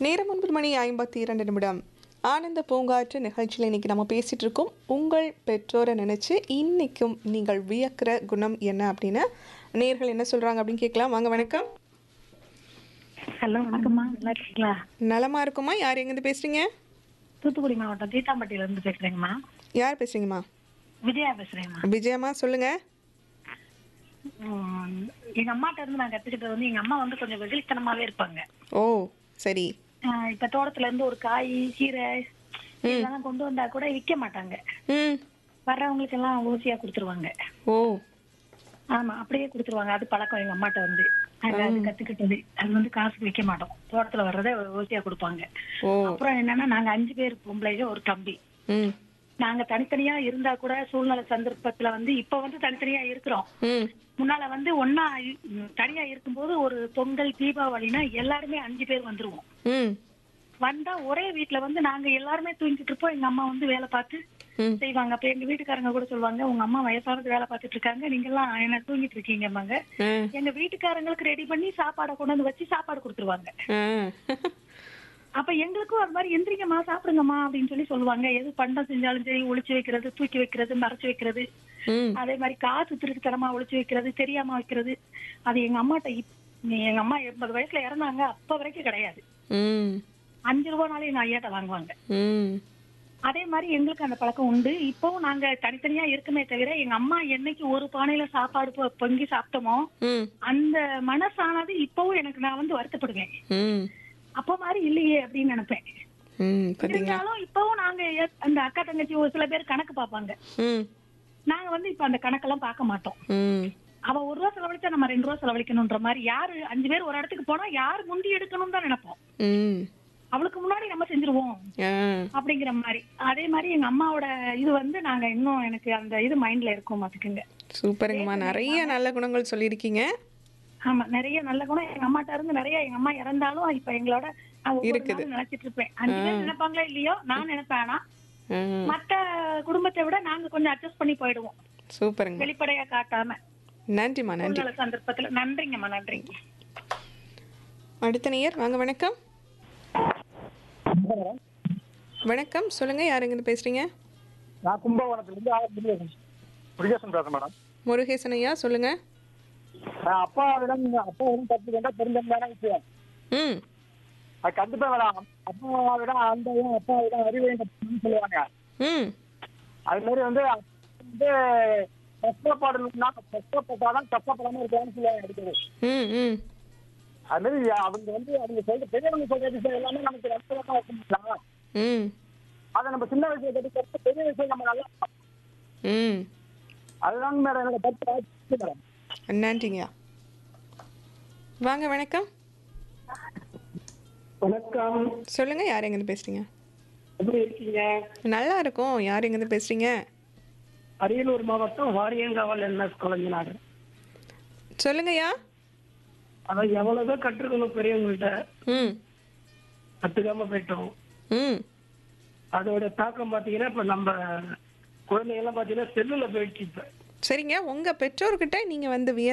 நேரம் ஒன்பது மணி ஐம்பத்தி இரண்டு நிமிடம் ஆனந்த பூங்காற்று நிகழ்ச்சியில் இன்னைக்கு நம்ம பேசிட்டு இருக்கோம் உங்கள் பெற்றோரை நினைச்சு இன்னைக்கும் நீங்கள் வியக்கிற குணம் என்ன அப்படின்னு நேர்கள் என்ன சொல்றாங்க அப்படின்னு கேட்கலாம் வாங்க வணக்கம் ஹலோ வணக்கம்மா நல்லா இருக்கீங்களா நலமா இருக்குமா யார் எங்கேருந்து பேசுறீங்க தூத்துக்குடி மாவட்டம் தீட்டாம்பட்டியில இருந்து பேசுறேங்கம்மா யார் பேசுறீங்கம்மா விஜயா பேசுறேங்கம்மா விஜயம்மா சொல்லுங்க உம், எங்க அம்மாட்ட இருந்து நான் கத்துக்கிட்டது வந்து எங்க அம்மா வந்து கொஞ்சம் வெகுளித்தனமாவே இருப்பாங்க ஓ சரி ஆஹ் இப்ப தோட்டத்துல இருந்து ஒரு காய் கீரை இதெல்லாம் கொண்டு வந்தா கூட விக்க மாட்டாங்க ம் வர்றவங்களுக்கு எல்லாம் ஊசியா கொடுத்துருவாங்க ஓ ஆமா அப்படியே கொடுத்துருவாங்க அது பழக்கம் எங்க அம்மாட்ட வந்து நாங்க அது கத்துக்கிட்டது அது வந்து காசுக்கு விக்க மாட்டோம் தோட்டத்துல வர்றதை ஊசியா கொடுப்பாங்க ஓ அப்புறம் என்னன்னா நாங்க அஞ்சு பேர் பொம்பளைங்க ஒரு தம்பி ம் நாங்க தனித்தனியா இருந்தா கூட சூழ்நிலை சந்தர்ப்பத்துல வந்து இப்ப வந்து தனித்தனியா இருக்கிறோம் ம் முன்னால வந்து ஒன்னா இ- ம், தனியா இருக்கும்போது ஒரு பொங்கல் தீபாவளினா எல்லாருமே அஞ்சு பேர் வந்துருவோம் ம் வந்தா ஒரே வீட்ல வந்து நாங்க எல்லாருமே தூங்கிட்டு இருப்போம் எங்க அம்மா வந்து வேலை பார்த்து ம் செய்வாங்க அப்ப எங்க வீட்டுக்காரங்க கூட சொல்லுவாங்க உங்க அம்மா வயசானது வேலை பார்த்துட்டு இருக்காங்க நீங்க எல்லாம் என்ன தூங்கிட்டு இருக்கீங்கம்பாங்க ஆ எங்க வீட்டுக்காரங்களுக்கு ரெடி பண்ணி சாப்பாடை கொண்டு வந்து வச்சு சாப்பாடு கொடுத்துருவாங்க ஆ அப்ப எங்களுக்கும் அது மாதிரி எந்திரிங்கம்மா சாப்பிடுங்கம்மா அப்படின்னு சொல்லி சொல்லுவாங்க எது பண்டம் செஞ்சாலும் சரி ஒளிச்சு வைக்கிறது தூக்கி வைக்கிறது மறைச்சு வைக்கிறது ம் அதே மாதிரி காசு திருட்டுத்தனமா ஒளிச்சு வைக்கிறது தெரியாம வைக்கிறது அது எங்க அம்மாட்ட இப்- எங்க அம்மா எண்பது வயசுல இறந்தாங்க அப்ப வரைக்கும் கிடையாது ம் அஞ்சு ரூபானாலும் எங்க ஐயாட்ட வாங்குவாங்க ம் அதே மாதிரி எங்களுக்கு அந்த பழக்கம் உண்டு இப்பவும் நாங்க தனித்தனியா இருக்குமே தவிர எங்க அம்மா என்னைக்கு ஒரு பானையில சாப்பாடு பொ- பொங்கி சாப்பிட்டோமோ ம் அந்த மனசானது இப்பவும் எனக்கு நான் வந்து வருத்தப்படுவேன் ம் அப்ப மாதிரி இல்லையே அப்படின்னு நினைப்பேன் ம் பார்த்தீங்களா இருந்தாலும் இப்பவும் நாங்க எ- அந்த அக்கா தங்கச்சி ஒரு சில பேர் கணக்கு பார்ப்பாங்க ம் நாங்க வந்து இப்ப அந்த கணக்கெல்லாம் பார்க்க மாட்டோம் ம் அவ ஒரு ரூபா செலவழிச்சா நம்ம ரெண்டு ரூபா செலவழிக்கணும்ன்ற மாதிரி யாரு அஞ்சு பேர் ஒரு இடத்துக்கு போனா யார் முந்தி எடுக்கணும்னு தான் நினைப்போம் ம் அவளுக்கு முன்னாடி நம்ம செஞ்சிருவோம் ஆ அப்படிங்கிற மாதிரி அதே மாதிரி எங்க அம்மாவோட இது வந்து நாங்க இன்னும் எனக்கு அந்த இது மைண்ட்ல இருக்கும் பாத்துக்குங்க சூப்பருங்கம்மா நிறைய நல்ல குணங்கள் சொல்லியிருக்கீங்க ஆமா நிறைய நல்ல குணம் எங்க அம்மாட்ட இருந்து நிறைய எங்க அம்மா இறந்தாலும் இப்ப எங்களோட நான் ஒவ்வொரு இருக்குது. நாளும் நினைச்சிட்டு இருப்பேன் அஞ்சு பேர் நினைப்பாங்களோ இல்லையோ நான் நினைப்பேன் ஆனா ஆ மத்த குடும்பத்தை விட நாங்க கொஞ்சம் அட்ஜஸ்ட் பண்ணி போயிடுவோம் சூப்பருங்க வெளிப்படையா காட்டாம நன்றிம்மா நன்றி சூழ்நிலை சந்தர்ப்பத்துல நன்றிங்கம்மா நன்றிங்க அடுத்த நேயர் வாங்க வணக்கம் வணக்கம் சொல்லுங்க யார் எங்கிருந்து பேசுறீங்க நான் கும்பகோணத்துலேருந்து ஆர் முருகேசன் முருகேசன் பேசுறேன் மேடம் முருகேசன் ஐயா சொல்லுங்க நான் அப்பாவிடம் அப்பாவிடம் தப்பு கண்டா தெரிஞ்சதான விஷயம் ம் அது கண்டிப்பா மேடம் அப்பாவிடம் அன்பையும் அப்பாவிடம் அறிவையும் கற்றுக்கணும்னு சொல்லுவாங்க ம் அது மாதிரி வந்து அப்பா வந்து கஷ்டப்படணும்னா கஷ்டப்பட்டாதான் கஷ்டப்படாம இருக்கலாம்னு சொல்லுவாங்க அடிக்கடி ம் ம் அது மாதிரி அவங்க வந்து அவங்க சொல்ற பெரியவங்க சொல்ற விஷயம் எல்லாமே நமக்கு ரத்தமா இருக்க ம் அதை நம்ம சின்ன வயசுல கட்டி பெரிய விஷயம் நம்ம நல்லா ம் அதுதான் மேடம் என்னோட கருத்து மேடம் நன்றிங்கய்யா வாங்க வணக்கம் வணக்கம் சொல்லுங்க யார் எங்கிருந்து பேசுறீங்க எப்படி இருக்கீங்க நல்லா இருக்கும் யார் எங்கிருந்து பேசுறீங்க அரியலூர் மாவட்டம் வாரியங்காவல் என்எஸ் கொலைஞனாடு சொல்லுங்கய்யா அதான் எவ்வளவுதான் கற்றுக்கணும் பெரியவங்கள்ட்ட ம் கத்துக்காம போயிட்டோம் ம் அதோட தாக்கம் பாத்தீங்கன்னா இப்ப நம்ம குழந்தைங்க எல்லாம் பாத்தீங்கன்னா செல்லுல போயிடுச்சு இப்ப சரிங்க உங்கள் பெற்றோர்கிட்ட நீங்கள் வந்து வியந்த